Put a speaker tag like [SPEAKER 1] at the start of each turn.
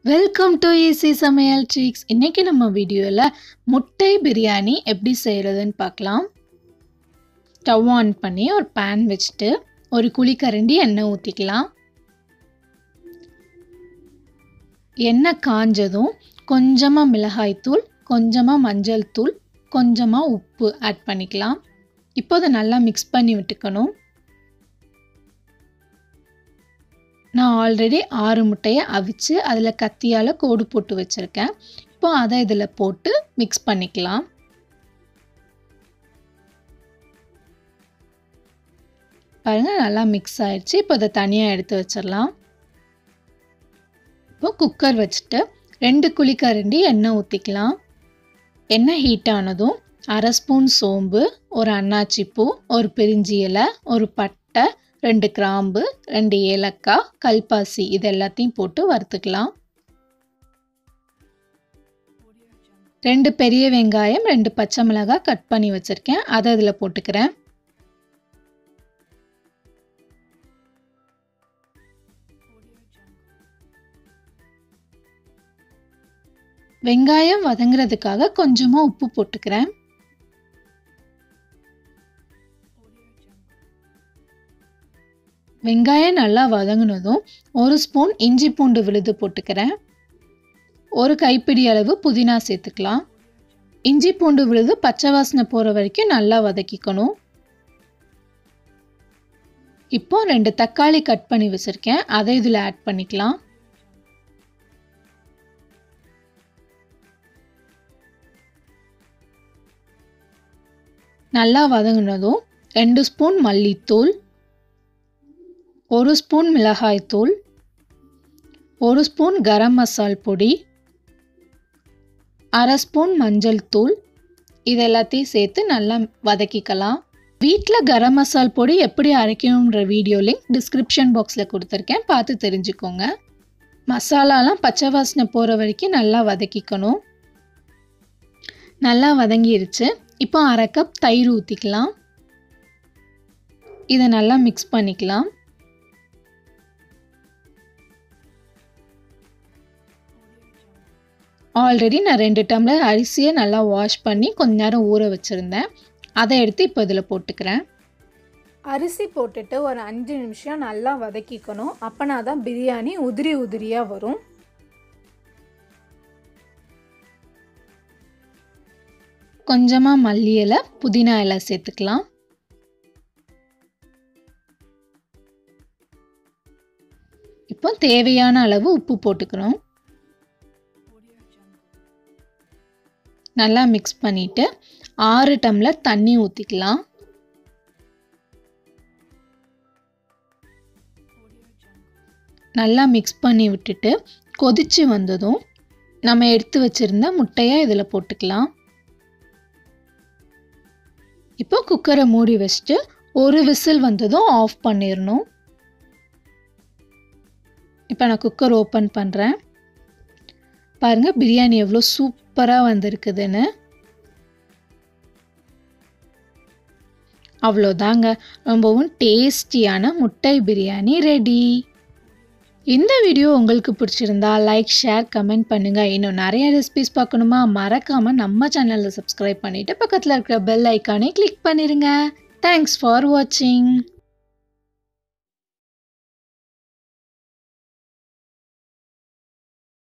[SPEAKER 1] welcome to easy சமையல் tricks இன்றைக்கி நம்ம வீடியோவில் முட்டை பிரியாணி எப்படி செய்கிறதுன்னு பார்க்கலாம் ஸ்டவ் ஆன் பண்ணி ஒரு பேன் வச்சுட்டு ஒரு குழிக்கரண்டி எண்ணெய் ஊற்றிக்கலாம் எண்ணெய் காஞ்சதும் கொஞ்சமாக மிளகாய்த்தூள் கொஞ்சமாக மஞ்சள் தூள் கொஞ்சமாக உப்பு ஆட் பண்ணிக்கலாம் இப்போ அதை நல்லா மிக்ஸ் பண்ணி விட்டுக்கணும் நான் ஆல்ரெடி ஆறு முட்டையை அவிச்சு அதில் கத்தியால் கோடு போட்டு வச்சுருக்கேன் இப்போ அதை இதில் போட்டு மிக்ஸ் பண்ணிக்கலாம் பாருங்கள் நல்லா மிக்ஸ் ஆயிடுச்சு இப்போ அதை தனியாக எடுத்து வச்சிடலாம் இப்போ குக்கர் வச்சுட்டு ரெண்டு குழிக்கரண்டி எண்ணெய் ஊற்றிக்கலாம் எண்ணெய் ஹீட் ஆனதும் அரை ஸ்பூன் சோம்பு ஒரு அன்னாச்சி பூ ஒரு பிரிஞ்சி இலை ஒரு பட்டை ரெண்டு கிராம்பு ரெண்டு ஏலக்காய் கல்பாசி இது எல்லாத்தையும் போட்டு வறுத்துக்கலாம் ரெண்டு பெரிய வெங்காயம் ரெண்டு பச்சை மிளகாய் கட் பண்ணி வச்சுருக்கேன் அதை இதில் போட்டுக்கிறேன் வெங்காயம் வதங்குறதுக்காக கொஞ்சமாக உப்பு போட்டுக்கிறேன் வெங்காயம் நல்லா வதங்கினதும் ஒரு ஸ்பூன் இஞ்சி பூண்டு விழுது போட்டுக்கிறேன் ஒரு கைப்பிடி அளவு புதினா சேர்த்துக்கலாம் இஞ்சி பூண்டு விழுது பச்சை வாசனை போகிற வரைக்கும் நல்லா வதக்கிக்கணும் இப்போ ரெண்டு தக்காளி கட் பண்ணி வச்சுருக்கேன் அதை இதில் ஆட் பண்ணிக்கலாம் நல்லா வதங்கினதும் ரெண்டு ஸ்பூன் மல்லித்தூள் ஒரு ஸ்பூன் மிளகாய்த்தூள் ஒரு ஸ்பூன் கரம் மசால் பொடி அரை ஸ்பூன் மஞ்சள் தூள் இது எல்லாத்தையும் சேர்த்து நல்லா வதக்கிக்கலாம் வீட்டில் கரம் மசால் பொடி எப்படி அரைக்கணுன்ற வீடியோ லிங்க் டிஸ்கிரிப்ஷன் பாக்ஸில் கொடுத்துருக்கேன் பார்த்து தெரிஞ்சுக்கோங்க மசாலாலாம் பச்சை வாசனை போகிற வரைக்கும் நல்லா வதக்கிக்கணும் நல்லா வதங்கிருச்சு இப்போ அரை கப் தயிர் ஊற்றிக்கலாம் இதை நல்லா மிக்ஸ் பண்ணிக்கலாம் ஆல்ரெடி நான் ரெண்டு டம்ளர் அரிசியை நல்லா வாஷ் பண்ணி கொஞ்ச நேரம் ஊற வச்சுருந்தேன் அதை எடுத்து இப்போ இதில் போட்டுக்கிறேன்
[SPEAKER 2] அரிசி போட்டுட்டு ஒரு அஞ்சு நிமிஷம் நல்லா வதக்கிக்கணும் அப்போனா தான் பிரியாணி உதிரி உதிரியாக வரும்
[SPEAKER 1] கொஞ்சமாக மல்லி இலை புதினா இலை சேர்த்துக்கலாம் இப்போ தேவையான அளவு உப்பு போட்டுக்கணும் நல்லா மிக்ஸ் பண்ணிவிட்டு ஆறு டம்ளர் தண்ணி ஊற்றிக்கலாம் நல்லா மிக்ஸ் பண்ணி விட்டுட்டு கொதித்து வந்ததும் நம்ம எடுத்து வச்சுருந்த முட்டையை இதில் போட்டுக்கலாம் இப்போ குக்கரை மூடி வச்சுட்டு ஒரு விசில் வந்ததும் ஆஃப் பண்ணிடணும் இப்போ நான் குக்கர் ஓப்பன் பண்ணுறேன் பாருங்கள் பிரியாணி எவ்வளோ சூப்பராக வந்திருக்குதுன்னு அவ்வளோதாங்க ரொம்பவும் டேஸ்டியான முட்டை பிரியாணி ரெடி இந்த வீடியோ உங்களுக்கு பிடிச்சிருந்தா லைக் ஷேர் கமெண்ட் பண்ணுங்கள் இன்னும் நிறைய ரெசிபிஸ் பார்க்கணுமா மறக்காமல் நம்ம சேனலில் சப்ஸ்கிரைப் பண்ணிவிட்டு பக்கத்தில் இருக்கிற பெல் ஐக்கானே கிளிக் பண்ணிடுங்க தேங்க்ஸ் ஃபார் வாட்சிங்